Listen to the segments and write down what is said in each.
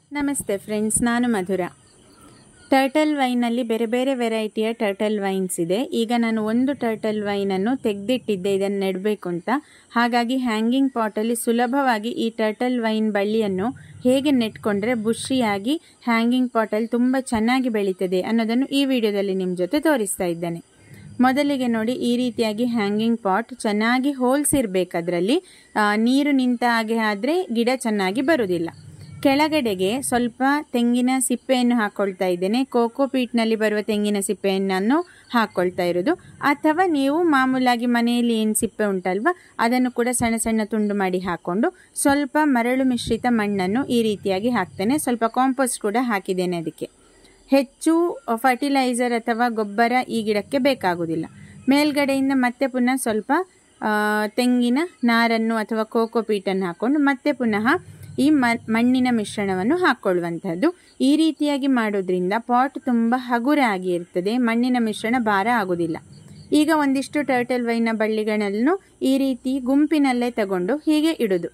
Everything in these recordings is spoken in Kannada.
ನಮಸ್ತೆ ಫ್ರೆಂಡ್ಸ್ ನಾನು ಮಧುರ ಟರ್ಟಲ್ ವೈನಲ್ಲಿ ಬೇರೆ ಬೇರೆ ವೆರೈಟಿಯ ಟರ್ಟಲ್ ವೈನ್ಸ್ ಇದೆ ಈಗ ನಾನು ಒಂದು ಟರ್ಟಲ್ ವೈನನ್ನು ತೆಗೆದಿಟ್ಟಿದ್ದೆ ಇದನ್ನು ನೆಡಬೇಕು ಅಂತ ಹಾಗಾಗಿ ಹ್ಯಾಂಗಿಂಗ್ ಪಾಟಲ್ಲಿ ಸುಲಭವಾಗಿ ಈ ಟರ್ಟಲ್ ವೈನ್ ಬಳ್ಳಿಯನ್ನು ಹೇಗೆ ನೆಟ್ಕೊಂಡ್ರೆ ಬುಷಿಯಾಗಿ ಹ್ಯಾಂಗಿಂಗ್ ಪಾಟಲ್ಲಿ ತುಂಬ ಚೆನ್ನಾಗಿ ಬೆಳೀತದೆ ಅನ್ನೋದನ್ನು ಈ ವಿಡಿಯೋದಲ್ಲಿ ನಿಮ್ಮ ಜೊತೆ ತೋರಿಸ್ತಾ ಇದ್ದೇನೆ ಮೊದಲಿಗೆ ನೋಡಿ ಈ ರೀತಿಯಾಗಿ ಹ್ಯಾಂಗಿಂಗ್ ಪಾಟ್ ಚೆನ್ನಾಗಿ ಹೋಲ್ಸಿರ್ಬೇಕು ಅದರಲ್ಲಿ ನೀರು ನಿಂತ ಹಾಗೆ ಆದರೆ ಗಿಡ ಚೆನ್ನಾಗಿ ಬರುವುದಿಲ್ಲ ಕೆಳಗಡೆಗೆ ಸ್ವಲ್ಪ ತೆಂಗಿನ ಸಿಪ್ಪೆಯನ್ನು ಹಾಕ್ಕೊಳ್ತಾ ಇದ್ದೇನೆ ಕೋಕೋ ಪೀಟ್ನಲ್ಲಿ ಬರುವ ತೆಂಗಿನ ಸಿಪ್ಪೆಯನ್ನು ಹಾಕ್ಕೊಳ್ತಾ ಇರೋದು ಅಥವಾ ನೀವು ಮಾಮೂಲಾಗಿ ಮನೆಯಲ್ಲಿ ಏನು ಸಿಪ್ಪೆ ಉಂಟಲ್ವ ಅದನ್ನು ಕೂಡ ಸಣ್ಣ ಸಣ್ಣ ತುಂಡು ಮಾಡಿ ಹಾಕ್ಕೊಂಡು ಸ್ವಲ್ಪ ಮರಳು ಮಿಶ್ರಿತ ಮಣ್ಣನ್ನು ಈ ರೀತಿಯಾಗಿ ಹಾಕ್ತೇನೆ ಸ್ವಲ್ಪ ಕಾಂಪೋಸ್ಟ್ ಕೂಡ ಹಾಕಿದ್ದೇನೆ ಅದಕ್ಕೆ ಹೆಚ್ಚು ಫರ್ಟಿಲೈಸರ್ ಅಥವಾ ಗೊಬ್ಬರ ಈ ಗಿಡಕ್ಕೆ ಬೇಕಾಗುವುದಿಲ್ಲ ಮೇಲ್ಗಡೆಯಿಂದ ಮತ್ತೆ ಪುನಃ ಸ್ವಲ್ಪ ತೆಂಗಿನ ನಾರನ್ನು ಅಥವಾ ಕೋಕೋ ಪೀಟನ್ನು ಹಾಕ್ಕೊಂಡು ಮತ್ತೆ ಪುನಃ ಈ ಮಣ್ಣಿನ ಮಿಶ್ರಣವನ್ನು ಹಾಕ್ಕೊಳ್ಳುವಂಥದ್ದು ಈ ರೀತಿಯಾಗಿ ಮಾಡೋದ್ರಿಂದ ಪಾಟ್ ತುಂಬ ಹಗುರಾಗಿ ಇರ್ತದೆ ಮಣ್ಣಿನ ಮಿಶ್ರಣ ಭಾರ ಆಗೋದಿಲ್ಲ ಈಗ ಒಂದಿಷ್ಟು ಟರ್ಟಲ್ ವೈನ ಬಳ್ಳಿಗಳನ್ನು ಈ ರೀತಿ ಗುಂಪಿನಲ್ಲೇ ತಗೊಂಡು ಹೀಗೆ ಇಡೋದು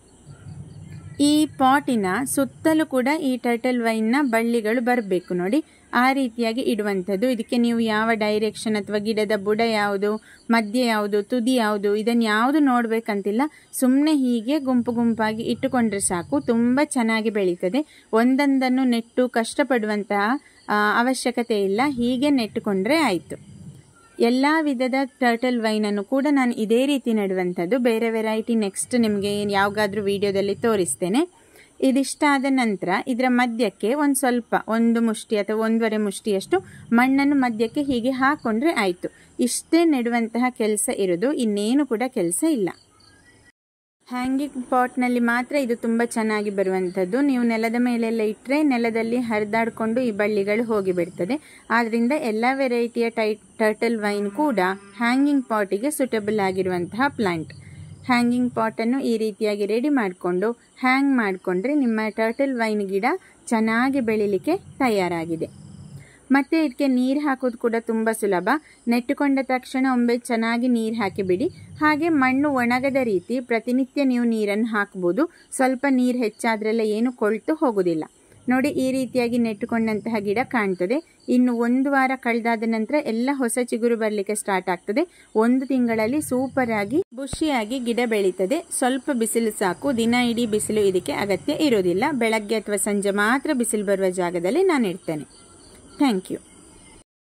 ಈ ಪಾಟಿನ ಸುತ್ತಲೂ ಕೂಡ ಈ ಟರ್ಟಲ್ ವೈನ್ನ ಬಳ್ಳಿಗಳು ಬರಬೇಕು ನೋಡಿ ಆ ರೀತಿಯಾಗಿ ಇಡುವಂಥದ್ದು ಇದಕ್ಕೆ ನೀವು ಯಾವ ಡೈರೆಕ್ಷನ್ ಅಥವಾ ಗಿಡದ ಬುಡ ಯಾವುದು ಮಧ್ಯೆ ಯಾವುದು ತುದಿ ಯಾವುದು ಇದನ್ನು ಯಾವುದು ನೋಡಬೇಕಂತಿಲ್ಲ ಸುಮ್ಮನೆ ಹೀಗೆ ಗುಂಪು ಗುಂಪಾಗಿ ಇಟ್ಟುಕೊಂಡ್ರೆ ಸಾಕು ತುಂಬ ಚೆನ್ನಾಗಿ ಬೆಳೀತದೆ ಒಂದೊಂದನ್ನು ನೆಟ್ಟು ಕಷ್ಟಪಡುವಂತಹ ಅವಶ್ಯಕತೆ ಇಲ್ಲ ಹೀಗೆ ನೆಟ್ಟುಕೊಂಡ್ರೆ ಆಯಿತು ಎಲ್ಲ ವಿಧದ ಟರ್ಟಲ್ ವೈನನ್ನು ಕೂಡ ನಾನು ಇದೇ ರೀತಿ ನೆಡುವಂಥದ್ದು ಬೇರೆ ವೆರೈಟಿ ನೆಕ್ಸ್ಟ್ ನಿಮಗೆ ಯಾವಾಗಾದ್ರೂ ವಿಡಿಯೋದಲ್ಲಿ ತೋರಿಸ್ತೇನೆ ಇದಿಷ್ಟಾದ ನಂತರ ಇದರ ಮಧ್ಯಕ್ಕೆ ಒಂದು ಸ್ವಲ್ಪ ಒಂದು ಮುಷ್ಟಿ ಅಥವಾ ಒಂದೂವರೆ ಮುಷ್ಟಿಯಷ್ಟು ಮಣ್ಣನ್ನು ಮಧ್ಯಕ್ಕೆ ಹೀಗೆ ಹಾಕೊಂಡ್ರೆ ಆಯಿತು ಇಷ್ಟೇ ನೆಡುವಂತಹ ಕೆಲಸ ಇರೋದು ಇನ್ನೇನು ಕೂಡ ಕೆಲಸ ಇಲ್ಲ ಹ್ಯಾಂಗಿಂಗ್ ಪಾಟ್ನಲ್ಲಿ ಮಾತ್ರ ಇದು ತುಂಬ ಚೆನ್ನಾಗಿ ಬರುವಂಥದ್ದು ನೀವು ನೆಲದ ಮೇಲೆಲ್ಲ ಇಟ್ಟರೆ ನೆಲದಲ್ಲಿ ಹರಿದಾಡಿಕೊಂಡು ಈ ಬಳ್ಳಿಗಳು ಹೋಗಿ ಬಿಡ್ತದೆ ಆದ್ದರಿಂದ ಎಲ್ಲ ವೆರೈಟಿಯ ಟೈ ಟರ್ಟಲ್ ವೈನ್ ಕೂಡ ಹ್ಯಾಂಗಿಂಗ್ ಪಾಟಿಗೆ ಸುಟಬಲ್ ಆಗಿರುವಂತಹ ಪ್ಲಾಂಟ್ ಹ್ಯಾಂಗಿಂಗ್ ಪಾಟನ್ನು ಈ ರೀತಿಯಾಗಿ ರೆಡಿ ಮಾಡಿಕೊಂಡು ಹ್ಯಾಂಗ್ ಮಾಡಿಕೊಂಡ್ರೆ ನಿಮ್ಮ ಟರ್ಟಲ್ ವೈನ್ ಗಿಡ ಚೆನ್ನಾಗಿ ಬೆಳಿಲಿಕ್ಕೆ ತಯಾರಾಗಿದೆ ಮತ್ತೆ ಇದಕ್ಕೆ ನೀರು ಹಾಕೋದು ಕೂಡ ತುಂಬ ಸುಲಭ ನೆಟ್ಟುಕೊಂಡ ತಕ್ಷಣ ಒಮ್ಮೆ ಚೆನ್ನಾಗಿ ನೀರು ಹಾಕಿಬಿಡಿ ಹಾಗೆ ಮಣ್ಣು ಒಣಗದ ರೀತಿ ಪ್ರತಿನಿತ್ಯ ನೀವು ನೀರನ್ನು ಹಾಕ್ಬೋದು ಸ್ವಲ್ಪ ನೀರು ಹೆಚ್ಚಾದ್ರೆಲ್ಲ ಏನು ಕೊಳ್ತು ಹೋಗೋದಿಲ್ಲ ನೋಡಿ ಈ ರೀತಿಯಾಗಿ ನೆಟ್ಟುಕೊಂಡಂತಹ ಗಿಡ ಕಾಣ್ತದೆ ಇನ್ನು ಒಂದು ವಾರ ಕಳೆದಾದ ನಂತರ ಎಲ್ಲ ಹೊಸ ಚಿಗುರು ಬರಲಿಕ್ಕೆ ಸ್ಟಾರ್ಟ್ ಆಗ್ತದೆ ಒಂದು ತಿಂಗಳಲ್ಲಿ ಸೂಪರ್ ಆಗಿ ಬುಷಿಯಾಗಿ ಗಿಡ ಬೆಳೀತದೆ ಸ್ವಲ್ಪ ಬಿಸಿಲು ಸಾಕು ದಿನ ಇಡೀ ಬಿಸಿಲು ಇದಕ್ಕೆ ಅಗತ್ಯ ಇರೋದಿಲ್ಲ ಬೆಳಗ್ಗೆ ಅಥವಾ ಸಂಜೆ ಮಾತ್ರ ಬಿಸಿಲು ಬರುವ ಜಾಗದಲ್ಲಿ ನಾನು ಇಡ್ತೇನೆ ಥ್ಯಾಂಕ್ ಯು